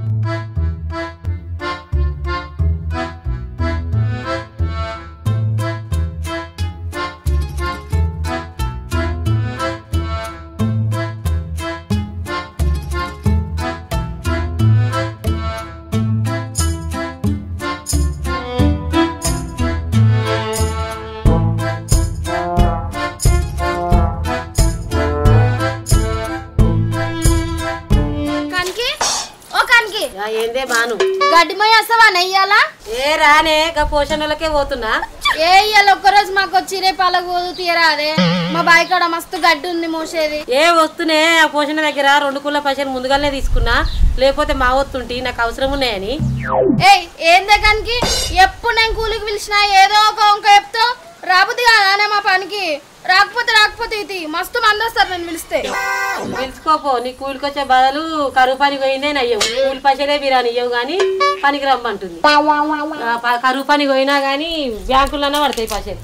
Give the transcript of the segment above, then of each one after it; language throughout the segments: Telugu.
కనికి ఓ కనికి ఆ, ఏందే బాను గడ్డి మొయ్య వస్తావా నెయ్యాలా ఏ రానే గా పోషణలకే పోతున్నా ఏ ఇయ్యాలి ఒక్కరోజు మాకు వచ్చి రేపు అలాగ పోదు తీయరా అదే మా బావి కాడ మస్తు గడ్డి ఉంది మోసేది ఏ వస్తూనే ఆ పోషణ దగ్గర రెండు కుళ్ళ పైసలు ముందుగానే తీసుకున్నా లేకపోతే మా వస్తుంటి నాకు అవసరం ఉన్నాయని ఏయ్ ఏందే కనికి ఎప్పుడు నేను కూలికి పిలిచినా ఏదో ఒక వంక చెప్తావు రాబుద్ది కాదానే మా పనికి రాకపోతే రాకపోతే ఇది మస్తు మంది వస్తారు నేను పిలిస్తే పిలుచుకోపో నీ కూలికొచ్చే బదులు కరువు పని పోయిందే నయ్యవు కూలి పైసలే బిర్యానీ ఇయ్యవు కానీ పనికి రమ్మంటుంది ఆ, ప- కరువు పని పోయినా కానీ బ్యాంకుల్లోనే పడతాయి పైసలు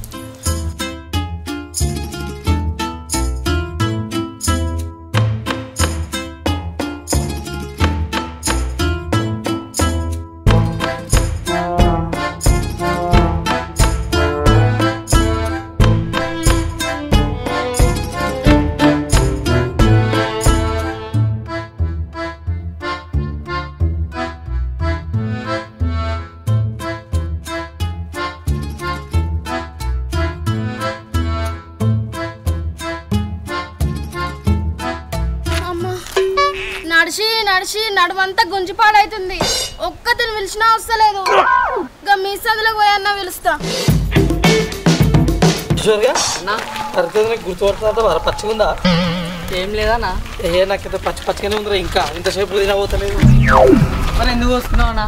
అమ్మా నడిచి నడిచి నడుమంతా గుంజిపాడైతుంది ఒక్కతిని పిలిచినా వస్తలేదు ఇంకా మీ సందులోకి పోయన్నా పిలుస్తా కిషోర్గా సరిగ్గా నీకు గుర్తుపడుతుందా మరి పచ్చిగుందా ఏం లేదన్నా ఏ నాకైతే పచ్చి పచ్చిగానే ఉందిరా ఇంకా ఇంతసేపు తినా పోతలేదు మరి ఎందుకు వస్తున్నావు అన్నా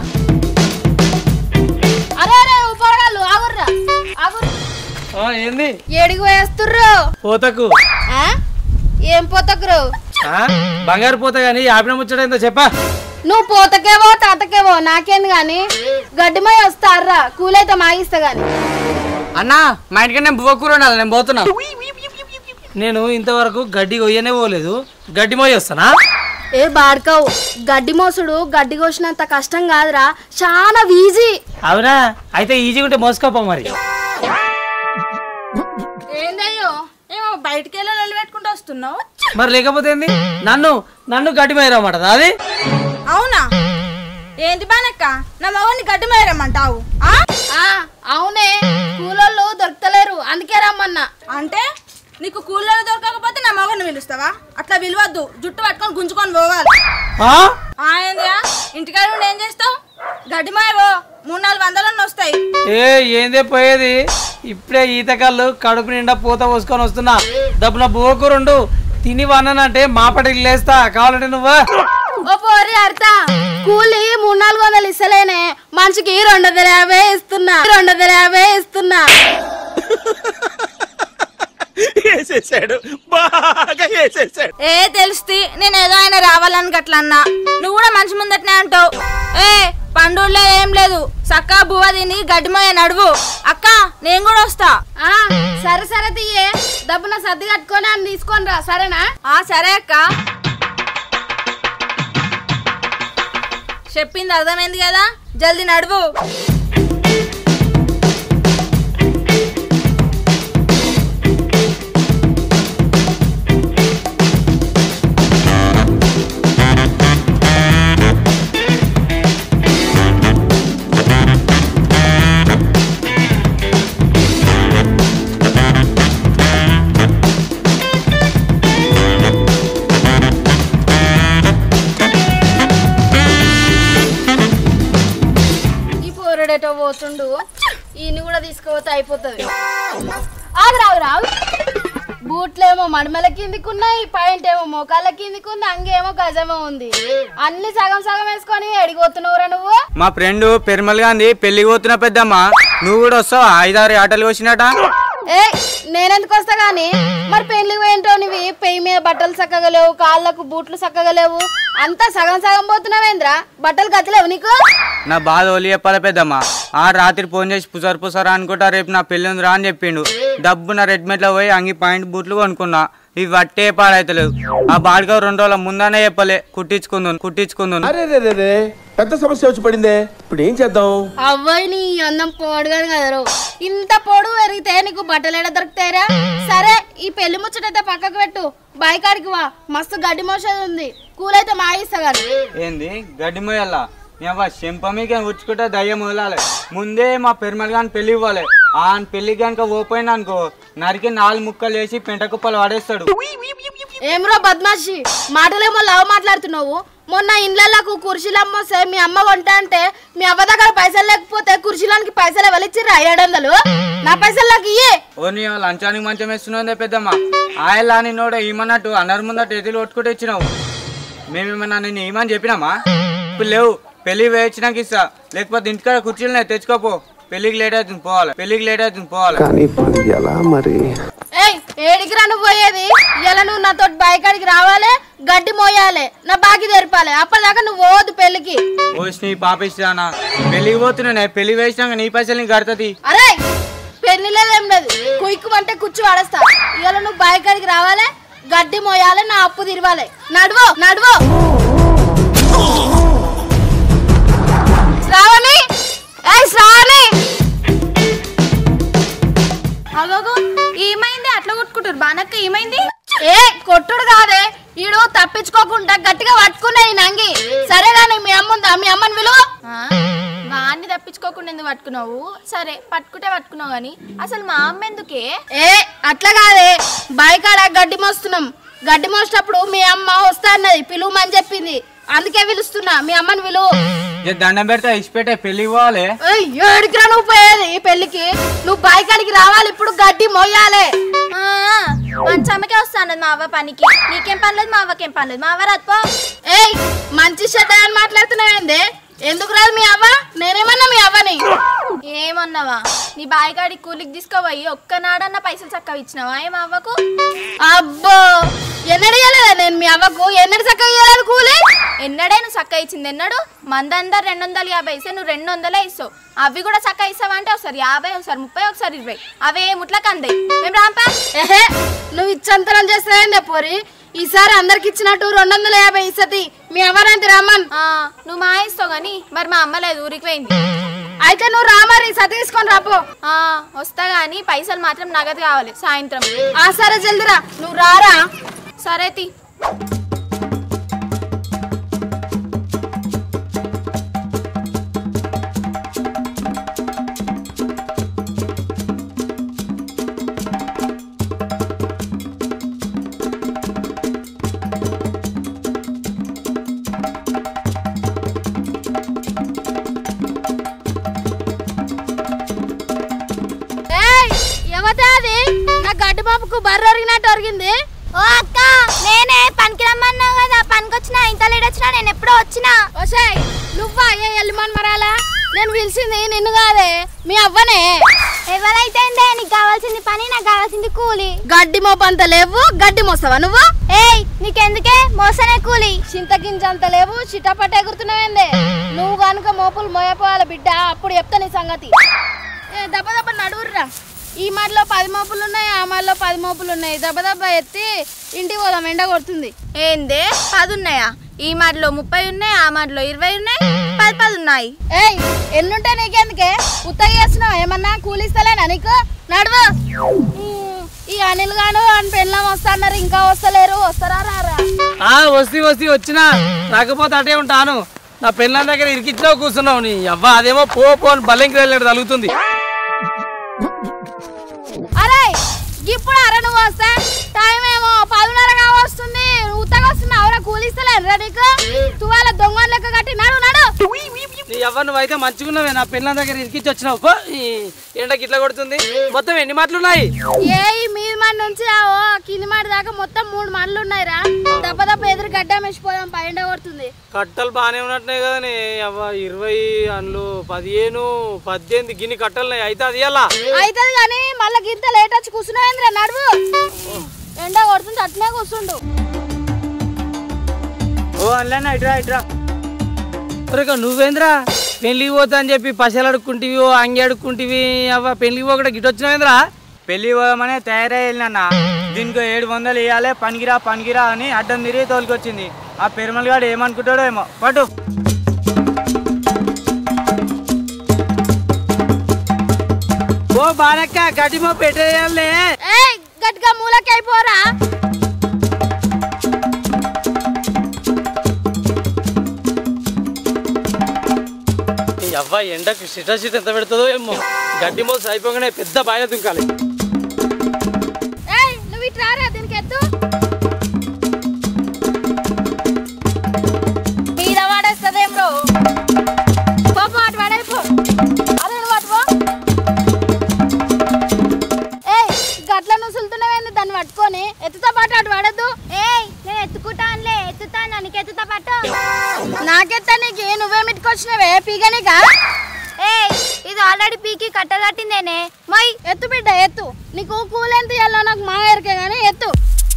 అరే అరే ఉపరగాళ్ళు ఆగుర్రా ఆగుర్రా ఆ, ఏంది ఏడికి పోయేస్తుర్రు పోతకు ఆ? ఏం పోతకురు ఆ? బంగారు పోత కానీ ఆపిన ముచ్చటైందో చెప్పా నువ్వు పోతకేవో తాతకేవో నాకేంది గాని గడ్డిమై వస్తారా కూలైతే మాగిస్తా గాని అన్నా మా ఇంటికి నేను బువ్వ కూర ఉండాలి నేను పోతున్నా నేను ఇంతవరకు గడ్డి కొయ్యనే పోలేదు గడ్డి మోయి వస్తానా ఏ బాడ్కావు గడ్డి మోసుడు గడ్డి కోసినంత కష్టం కాదురా చాలా ఈజీ అవునా అయితే ఈజీగా ఉంటే మోసుకోపో మరి ఏందయ్యో ఏమో బయటికి వెళ్ళి పెట్టుకుంటూ వస్తున్నావు మరి లేకపోతే ఏంది నన్ను నన్ను గడ్డి మోయి రమ్మంటదా అది అవునా ఏంటి బానక్క నా మగని గడ్డి మేరమ్మంటావు అవునే కూలోళ్ళు దొరకలేరు అందుకే రమ్మన్నా అంటే నీకు కూలర్ దొరకకపోతే నా మగని పిలుస్తావా అట్లా పిలవద్దు జుట్టు పట్టుకొని గుంజుకొని పోవాలి ఆ? ఆ, ఏందిరా ఇంటికాడ ఉండి ఏం చేస్తావు గడ్డి మాయవో మూడు నాలుగు వందలన్నీ వస్తాయి ఏ ఏందే పోయేది ఇప్పుడే ఈతకాళ్ళు కడుపు నిండా పూత పోసుకొని వస్తున్నా డబ్బున బోకురుండు తిని వన్నానంటే మాపటికి లేస్తా కావాలంటే నువ్వా ఓ పోరి అర్థ కూలి మూడు నాలుగు వందలు ఇస్తలేనే మనిషికి రెండు వందల యాభై ఇస్తున్నా రెండు వందల యాభై ఇస్తున్నా ఏ తెలుస్తుంది నేను ఏదో ఆయన రావాలని గట్లా అన్నా నువ్వు కూడా మంచి ముందటనే అంటావు ఏ పండుల్లో ఏం లేదు సక్కా బువ్వ తిని గడ్డిమోయ నడువు అక్క నేను కూడా వస్తా ఆ, సరే సరే తీయే డబ్బున సర్ది కట్టుకొని అని తీసుకొని రా సరేనా ఆ సరే అక్క చెప్పింది అర్థమైంది కదా జల్దీ నడువు ఈ పోరడేటో పోతుండు ఈయన కూడా తీసుకుపోతే అయిపోతుంది ఆగు రావు రావు బూట్లేమో మడమల కిందికి ఉన్నాయి పాయింట్ ఏమో మోకాళ్ళ కిందికి ఉంది అంగేమో గజమో ఉంది అన్ని సగం సగం వేసుకొని ఎడిగోతున్నావురా నువ్వు మా ఫ్రెండ్ పెరుమల్ గాంధీ పెళ్లికి పోతున్నా పెద్దమ్మ నువ్వు కూడా వస్తావా ఐదారు ఆటలు వచ్చినట ఏ నేనెందుకు వస్తా గానీ మరి పెళ్లికి పోయింటో నువ్వు పెయ్యి మీద బట్టలు చక్కగా లేవు కాళ్ళకు బూట్లు చక్కగా లేవు అంతా సగం సగం పోతున్నావేంద్రా బట్టలు గతలేవు నీకు నా బాధ ఒలి చెప్పాలి పెద్దమ్మ ఆ రాత్రి ఫోన్ చేసి పుసరు పుసరా అనుకుంటా రేపు నా పెళ్ళి ఉందిరా అని చెప్పిండు డబ్బు నా రెడ్మెట్లో పోయి అంగి పాయింట్ బూట్లు కొనుక్కున్నా ఇవి వట్టే పాడైతలేవు ఆ బాడిగా రెండు రోజుల ముందనే చెప్పలే కుట్టించుకుందు కుట్టించుకుందు అరే రే రే రే పెద్ద సమస్య వచ్చి పడిందే ఇప్పుడు ఏం చేద్దాం అవ్వయి నీ అందం పోడుగాను కదరు ఇంత పొడు పెరిగితే నీకు బట్టలు ఎడ దొరుకుతాయిరా సరే ఈ పెళ్లి ముచ్చటైతే పక్కకు పెట్టు బైకాడికి వా మస్తు గడ్డి మోసేది ఉంది కూలైతే మా ఇస్తా కానీ ఏంది గడ్డి మొయ్యాల మేము చెంప మీకు ఉచ్చుకుంటే దయ్యం వదలాలి ముందే మా పెరుమల్ గాని పెళ్లి ఇవ్వాలి ఆ పెళ్లి కనుక ఓపోయిన అనుకో నరికి నాలుగు ముక్కలు వేసి పెంట కుప్పలు పడేస్తాడు ఏమ్రో బద్మాషి మాటలేమో లవ్ మాట్లాడుతున్నావు మొన్న ఇండ్లకు కుర్చీలు అమ్మొస్తే మీ అమ్మ కొంటా అంటే మీ అవ్వ దగ్గర పైసలు లేకపోతే కుర్చీలోనికి పైసలు ఎవరిచ్చిర్రా ఏడు వందలు నా పైసలు నాకు ఇయ్యే ఓ నీ లంచానికి మంచం వేస్తున్నదే పెద్దమ్మ ఆయలా నిన్నోడ ఏమన్నట్టు అందరి ముందట ఎదురు కొట్టుకుంటూ ఇచ్చినావు మేమేమన్నా నేను ఏమని చెప్పినామా ఇప్పుడు లేవు పెళ్లి వేయించినాక ఇస్తా లేకపోతే ఇంటికాడ కుర్చీలు తెచ్చుకోపో పెళ్లికి లేట్ అవుతుంది పోవాలి పెళ్లికి లేట్ అవుతుంది పోవాలి కానీ ఇప్పుడు ఎలా మరి ఏయ్ ఏడికి రాను పోయేది ఇలా నువ్వు నాతో బైకాడికి రావాలి గడ్డి మోయాలి నా బాకి తెరపాలి అప్పటిదాకా నువ్వు పోవద్దు పెళ్లికి ఓసి నీ పాపిస్తానా పెళ్లికి పోతున్నానే పెళ్లి వేసినాక నీ పైసలు నీకు కడుతుంది అరే పెళ్లి లేదేం లేదు కుయ్కు అంటే కూర్చు వాడేస్తా ఇవాళ నువ్వు బైకాడికి రావాలి గడ్డి మోయాలి నా అప్పు తిరవాలి నడువో నడువో శ్రావణి ఏయ్ శ్రావణి అగోగో ఏమైంది అట్లా కొట్టుకుంటారు బానక్క ఏమైంది ఏ కొట్టుడు కాదే ఈడు తప్పించుకోకుండా గట్టిగా పట్టుకునే ఈ నంగి సరే కానీ మీ అమ్మ ఉందా మీ అమ్మని విలువ ఆ, వాడిని తప్పించుకోకుండా ఎందుకు పట్టుకున్నావు సరే పట్టుకుంటే పట్టుకున్నావు గాని అసలు మా అమ్మ ఎందుకే ఏ అట్లా కాదే బాయికాడ గడ్డి మోస్తున్నాం గడ్డి మోసేటప్పుడు మీ అమ్మ వస్తా అన్నది పిలువమని చెప్పింది అందుకే పిలుస్తున్నా మీ అమ్మని విలువ ఏ దండం పెడతా ఇచ్చిపెట్టే పెళ్లికి పోవాలి ఏయ్, ఏడికిరా నువ్వు పోయేది ఈ పెళ్లికి నువ్వు బాయికాడికి రావాలి ఇప్పుడు గడ్డి మోయాలి ఆ, మంచమ్మకే వస్తాను మా అవ్వ పనికి నీకేం పనిలేదు మా అవ్వకేం పనిలేదు మా అవ్వ రాదు పో ఏయ్ మంచి చెడ్డ అని మాట్లాడుతున్నావేందే ఎందుకు రాదు మీ అవ్వ నేనేమన్నా మీ అవ్వని ఏమన్నావా నీ బాయిగాడి కూలికి తీసుకోపోయి ఒక్కనాడన్న పైసలు చక్కగా ఇచ్చినావా ఏం అవ్వకు అబ్బో ఎన్నడు ఇయ్యలేదా నేను మీ అవ్వకు ఎన్నడు చక్కగా ఇయ్యలేదు కూలి ఎన్నడే నువ్వు చక్క ఇచ్చింది ఎన్నడు మందందరు రెండు వందలు యాభై ఇస్తే నువ్వు రెండు వందలే ఇస్తావు అవి కూడా చక్క ఇస్తావా అంటే ఒకసారి యాభై ఒకసారి ముప్పై ఒకసారి ఇరవై అవే ముట్లకి అందాయి మేము రాంపా ఏహే నువ్వు ఇచ్చంతరం చేస్తావేందే పోరి ఈసారి అందరికి ఇచ్చినట్టు రెండు వందల యాభై ఇస్తది మీ అవ్వరంతి రమ్మన్ ఆ, నువ్వు మా ఇస్తావు కానీ మరి మా అమ్మ లేదు ఊరికి పోయింది అయితే నువ్వు రా మరి సత తీసుకొని రాపో ఆ, వస్తా గానీ పైసలు మాత్రం నగదు కావాలి సాయంత్రం ఆ సరే జల్దిరా నువ్వు రారా సరే తి ఏయ్ ఎవతే అది నా గడ్డి బాబుకు బర్రె ఒరిగినట్టు ఒరిగింది ఓ అక్క నేనే పనికి రమ్మన్నావు కదా పనికి వచ్చినా ఇంత లేట్ వచ్చినా నేను ఎప్పుడో వచ్చినా ఓసాయ్ నువ్వా ఏ ఎల్లిమన్ మరాలా నేను పిలిచింది నిన్ను కాదే మీ అవ్వనే ఎవరైతే నీకు కావాల్సింది పని నాకు కావాల్సింది కూలి గడ్డి మోపంత లేవు గడ్డి మోస్తావా నువ్వు ఏయ్ నీకెందుకే మోసనే కూలి చింతకించంత లేవు చిటపట ఎగురుతున్నావేందే నువ్వు కనుక మోపులు మోయపోవాలి బిడ్డ అప్పుడు చెప్తా నీ సంగతి ఏ దెబ్బ దెబ్బ నడువుర్రా ఈ మడిలో పది మోపులు ఉన్నాయి ఆ మడిలో పది మోపులు ఉన్నాయి దెబ్బ దెబ్బ ఎత్తి ఇంటికి పోదాం ఎండ కొడుతుంది ఏందే పది ఉన్నాయా ఈ మాటలో ముప్పై ఉన్నాయి ఆ మాటలో ఇరవై ఉన్నాయి పది పది ఉన్నాయి ఏయ్ ఎన్నుంటే నీకెందుకే ఉత్తగా చేస్తున్నావు ఏమన్నా కూలిస్తలేనా నీకు నడువు ఉమ్, ఈ అనిల్ గాను అని పెళ్ళం వస్తా అన్నారు ఇంకా వస్తలేరు వస్తారా రారా ఆ వస్తి వస్తి వచ్చినా రాకపోతే అటే ఉంటాను నా పెళ్ళ దగ్గర ఇరికిచ్చినావు కూర్చున్నావు నీ అవ్వ అదేమో పో పో అని బల్లెంకి వెళ్ళాడు తగులుతుంది అరే ఇప్పుడు అరే నువ్వు వస్తా టైం ఏమో పదున్నరగా వస్తుంది ఉత్తగా వస్తుంది అవరా కూలిస్తలేను రా నీకు తువాల దొంగ లెక్క కట్టి నడు నడు నీ అవ్వ నువ్వైతే మంచిగున్నావే నా పెళ్ళ దగ్గర ఇరికిచ్చి వచ్చినావు పో ఈ ఎండకి ఇట్లా కొడుతుంది మొత్తం ఎన్ని మాటలు ఉన్నాయి ఏ ఈ మీది మాడి నుంచి ఆ ఓ కింది మాడి దాకా మొత్తం మూడు మళ్ళు ఉన్నాయిరా దెబ్బ దెబ్బ ఎదురు గడ్డ మెచ్చిపోదాం పైన కొడుతుంది కట్టలు బాగానే ఉన్నట్టున్నాయి కదా నీ అవ్వ ఇరవై అందులో పదిహేను పద్దెనిమిది గిన్ని కట్టలు అయితే అది ఎలా అవుతుంది కానీ మళ్ళీ గింత లేట్ వచ్చి కూర్చున్నావేంద్రా నడువు ఎండ కొడుతుంది అట్నే కూర్చుండు ఓ అల్లన్న ఇట్రా ఇట్రా ఒరేక నువ్వేంద్రా పెళ్లికి పోతా అని చెప్పి పైసలు అడుక్కుంటివి ఓ అంగి అడుక్కుంటివి అవ్వ పెళ్లికి పోకుండా గిట్ వచ్చినావేంద్రా పెళ్లి పోదామనే తయారై వెళ్ళినన్న దీనికి ఏడు వందలు ఇవ్వాలి పనికిరా పనికిరా అని అడ్డం తిరిగి తోలుకొచ్చింది ఆ పెరుమల్ గాడు ఏమనుకుంటాడో ఏమో పట్టు ఓ బాలక్క గడ్డిమో పెట్టేయాలే ఏ గట్టిగా మూలకి అయిపోరా ఈ అవ్వాయి ఎండకు సిట సిట ఎంత పెడుతుందో ఏమో గడ్డి మోసం అయిపోగానే పెద్ద బాయిల దుంకాలి ఏయ్ నువ్వు ఇటు రారా దీనికి ఎత్తు మీద వాడేస్తుందేం బ్రో పాపం అటు వాడైపో అరే నువ్వు అటు పో ఏయ్ గట్ల నుసులుతున్నావేంది దాన్ని పట్టుకొని ఎత్తుతో పాటు అటు పడద్దు ఏయ్ నేను ఎత్తుకుంటానులే ఎత్తుతాను నన్ను ఎత్తుతా పట్టు నాకెత్తా నీకు నువ్వేమిట్టుకొచ్చినవే పీగనిగా ఏయ్ ఇది ఆల్రెడీ పీకి కట్టగట్టిందేనే మై ఎత్తు బిడ్డ ఎత్తు నీకు కూలెంత ఇవ్వాలో నాకు మా ఎరికే కానీ ఎత్తు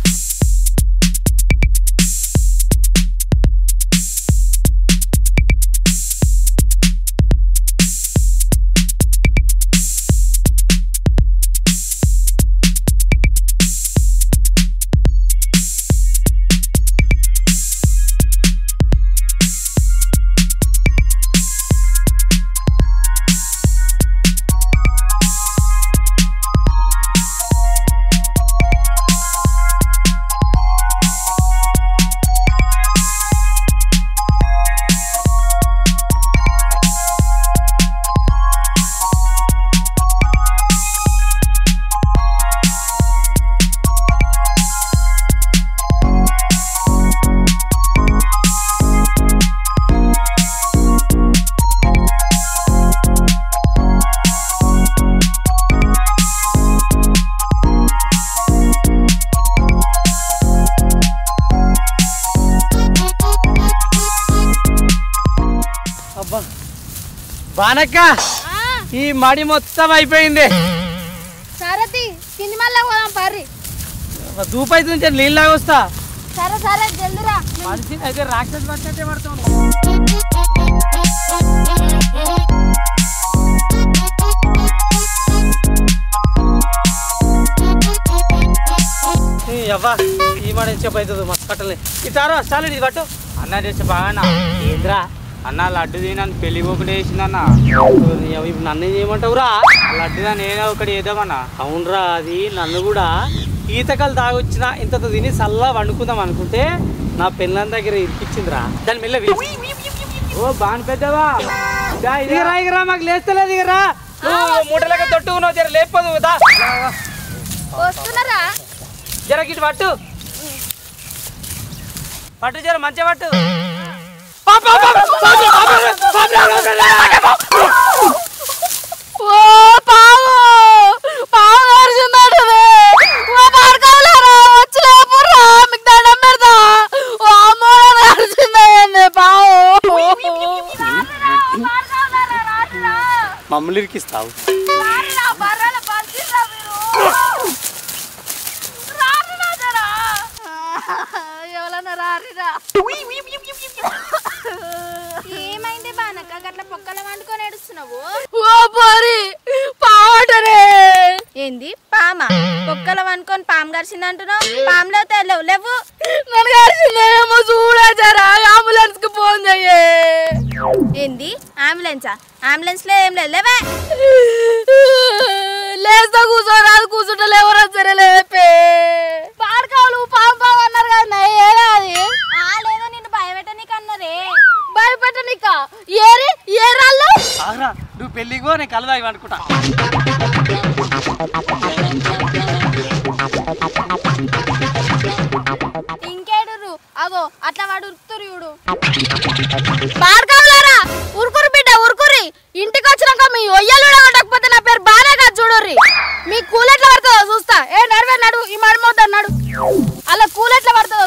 అబ్బా బానక్క ఈ మడి మొత్తం అయిపోయింది సరతి కింది మళ్ళా పోదాం పర్రి దూపైతే నుంచి నీళ్ళలాగా వస్తా సరే సరే జల్దిరా మనిషి అయితే రాక్షసు పట్టినట్టే పడుతుంది ఈ అవ్వా ఈ మాట చెప్పు అవుతుంది మస్తు కట్టలే ఇటారా చాలు ఇది పట్టు అన్న చేస్తే బాగా ఏంద్రా అన్న లడ్డు తినని పెళ్లి పోకుండా వేసిందన్న నీ అవ్వ ఇప్పుడు నన్ను ఏం చేయమంటావురా లడ్డు దాన్ని ఏదో ఒకటి వేద్దామన్నా అవునరా అది నన్ను కూడా ఈతకలు తాగొచ్చిన ఇంత తిని సల్లా వండుకుందాం అనుకుంటే నా పెళ్ళం దగ్గర ఇరికిచ్చిందిరా దాని మెల్ల ఓ బాగా పెద్దవా దా ఇది దిగరా దిగరా మాకు లేస్తలేదు దిగరా నువ్వు మూటలకి తొట్టుకున్నావు జర లేపదు దా వస్తున్నారా జర గిటు పట్టు పట్టు జర మంచిగా పట్టు ఓ పావు పావు దర్శిందాడు ఓ పాడుకోలేరా వచ్చి లేపురా మీకు దండం పెడతా ఓ అమ్మో దర్శిందండి పావు మమ్మల్ని ఇరికిస్తావు ఎవరన్నా రారిరా ఏమైంది బానక్క గట్ల పొక్కల వండుకొని ఏడుస్తున్నావు ఓ పోరి పావటరే ఏంది పామ పొక్కల వండుకొని పాము గరిచింది అంటున్నావు పాములో తెలవు లేవు నన్ను కలిసిందేమో చూడజరా అంబులెన్స్ కి ఫోన్ చెయ్యే ఏంది అంబులెన్సా అంబులెన్స్ లో ఏం లేదు లేవే లేస్తా కూర్చోరాదు కూర్చుంటే ఎవరో సరే లేపే పాడకాలు పాము పాము అన్నారు కదా ఏరా అది ఆ లేదో నిన్ను భయపెట్టనీకి అన్నదే భయపెట్టనిక ఏరి ఏరాళ్ళు ఆగరా నువ్వు పెళ్ళికి పో నేను కలదాగి అనుకుంటా ఇంకేడురు అగో అట్లా వాడు ఉరుకుతురు చూడు పాడకావులారా ఉరుకురు బిడ్డ ఉరుకురి ఇంటికి వచ్చినాక మీ ఒయ్యలు ఉండకపోతే నా పేరు బానే కాదు చూడుర్రి మీ కూలెట్ల పడుతుందో చూస్తా ఏ నడువే నడు ఈ మడి మోద్దా నడు అలా కూలెట్ల పడుతుందో